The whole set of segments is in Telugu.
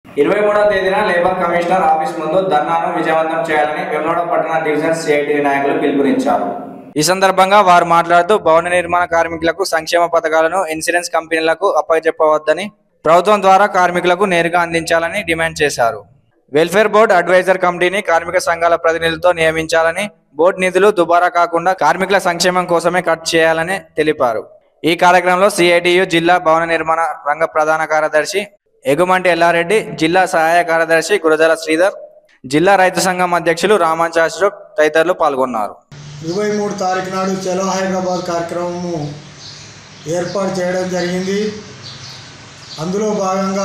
ఇరవై మూడవ తేదీన లేబర్ కమిషనర్ ఆఫీస్ ముందు ధర్నాను విజయవంతం చేయాలని వెమ్లవాడ పట్టణ డివిజన్ సిఐటి నాయకులు పిలుపునిచ్చారు ఈ సందర్భంగా వారు మాట్లాడుతూ భవన నిర్మాణ కార్మికులకు సంక్షేమ పథకాలను ఇన్సూరెన్స్ కంపెనీలకు అప్పచెప్పవద్దని ప్రభుత్వం ద్వారా కార్మికులకు నేరుగా అందించాలని డిమాండ్ చేశారు వెల్ఫేర్ బోర్డు అడ్వైజర్ కమిటీని కార్మిక సంఘాల ప్రతినిధులతో నియమించాలని బోర్డు నిధులు దుబారా కాకుండా కార్మికుల సంక్షేమం కోసమే ఖర్చు చేయాలని తెలిపారు ఈ కార్యక్రమంలో సిఐటియు జిల్లా భవన నిర్మాణ రంగ ప్రధాన కార్యదర్శి ఎగుమంటి ఎల్లారెడ్డి జిల్లా సహాయ కార్యదర్శి గురజాల శ్రీధర్ జిల్లా రైతు సంఘం అధ్యక్షులు రామాంచ అశోక్ తదితరులు పాల్గొన్నారు ఇరవై మూడు తారీఖు నాడు చలో హైదరాబాద్ కార్యక్రమము ఏర్పాటు చేయడం జరిగింది అందులో భాగంగా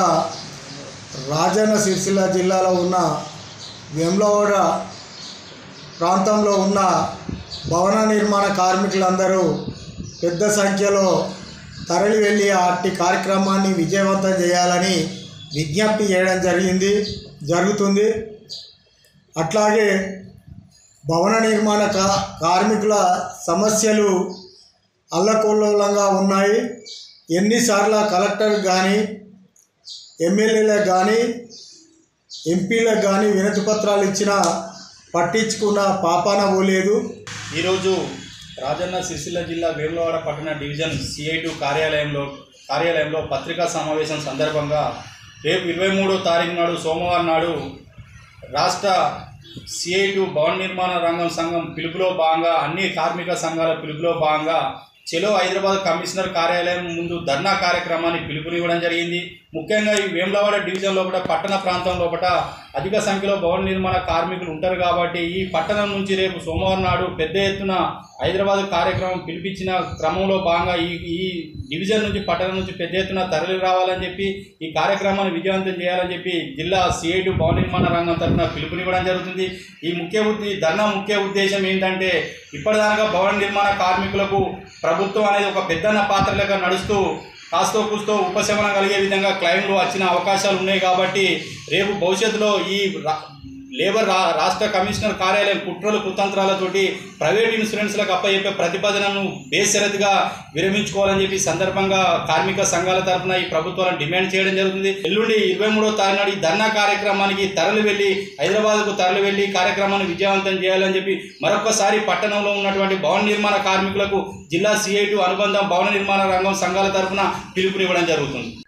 రాజన్న సిరిసిల్ల జిల్లాలో ఉన్న వెమ్లవాడ ప్రాంతంలో ఉన్న భవన నిర్మాణ కార్మికులందరూ పెద్ద సంఖ్యలో తరలి వెళ్ళి అట్టి కార్యక్రమాన్ని విజయవంతం చేయాలని విజ్ఞప్తి చేయడం జరిగింది జరుగుతుంది అట్లాగే భవన నిర్మాణ కా కార్మికుల సమస్యలు అల్లకొల్లోలంగా ఉన్నాయి ఎన్నిసార్లు కలెక్టర్ కానీ ఎమ్మెల్యేలకు కానీ ఎంపీలకు కానీ వినతి పత్రాలు ఇచ్చినా పట్టించుకున్న పాపాన పోలేదు ఈరోజు రాజన్న సిరిసిల్ల జిల్లా వేములవాడ పట్టణ డివిజన్ సిఐ టూ కార్యాలయంలో కార్యాలయంలో పత్రికా సమావేశం సందర్భంగా రేపు ఇరవై మూడో తారీఖు నాడు సోమవారం నాడు రాష్ట్ర సిఐ టూ భవన నిర్మాణ రంగం సంఘం పిలుపులో భాగంగా అన్ని కార్మిక సంఘాల పిలుపులో భాగంగా చెలో హైదరాబాద్ కమిషనర్ కార్యాలయం ముందు ధర్నా కార్యక్రమాన్ని పిలుపునివ్వడం జరిగింది ముఖ్యంగా ఈ వేములవాడ డివిజన్ లోపల పట్టణ ప్రాంతం లోపల అధిక సంఖ్యలో భవన నిర్మాణ కార్మికులు ఉంటారు కాబట్టి ఈ పట్టణం నుంచి రేపు సోమవారం నాడు పెద్ద ఎత్తున హైదరాబాద్ కార్యక్రమం పిలిపించిన క్రమంలో భాగంగా ఈ ఈ డివిజన్ నుంచి పట్టణం నుంచి పెద్ద ఎత్తున తరలి రావాలని చెప్పి ఈ కార్యక్రమాన్ని విజయవంతం చేయాలని చెప్పి జిల్లా సిఐటి భవన నిర్మాణ రంగం తరఫున పిలుపునివ్వడం జరుగుతుంది ఈ ముఖ్య ఉద్దే ధర్నా ముఖ్య ఉద్దేశం ఏంటంటే ఇప్పటిదాకా భవన నిర్మాణ కార్మికులకు ప్రభుత్వం అనేది ఒక పెద్దన్న పాత్రలుగా నడుస్తూ కాస్తో కూస్తో ఉపశమనం కలిగే విధంగా క్లైమ్లు వచ్చిన అవకాశాలు ఉన్నాయి కాబట్టి రేపు భవిష్యత్తులో ఈ రా- లేబర్ రా రాష్ట్ర కమిషనర్ కార్యాలయం కుట్రలు కుతంత్రాలతోటి ప్రైవేట్ ఇన్సూరెన్స్లకు అప్పచెప్పే ప్రతిపాదనను బేషరతుగా విరమించుకోవాలని చెప్పి ఈ సందర్భంగా కార్మిక సంఘాల తరఫున ఈ ప్రభుత్వాలను డిమాండ్ చేయడం జరుగుతుంది ఎల్లుండి ఇరవై మూడో తారీఖు నాడు ఈ ధర్నా కార్యక్రమానికి తరలి వెళ్ళి హైదరాబాద్కు తరలి వెళ్ళి కార్యక్రమాన్ని విజయవంతం చేయాలని చెప్పి మరొకసారి పట్టణంలో ఉన్నటువంటి భవన నిర్మాణ కార్మికులకు జిల్లా సిఐటి అనుబంధం భవన నిర్మాణ రంగం సంఘాల తరఫున పిలుపునివ్వడం జరుగుతుంది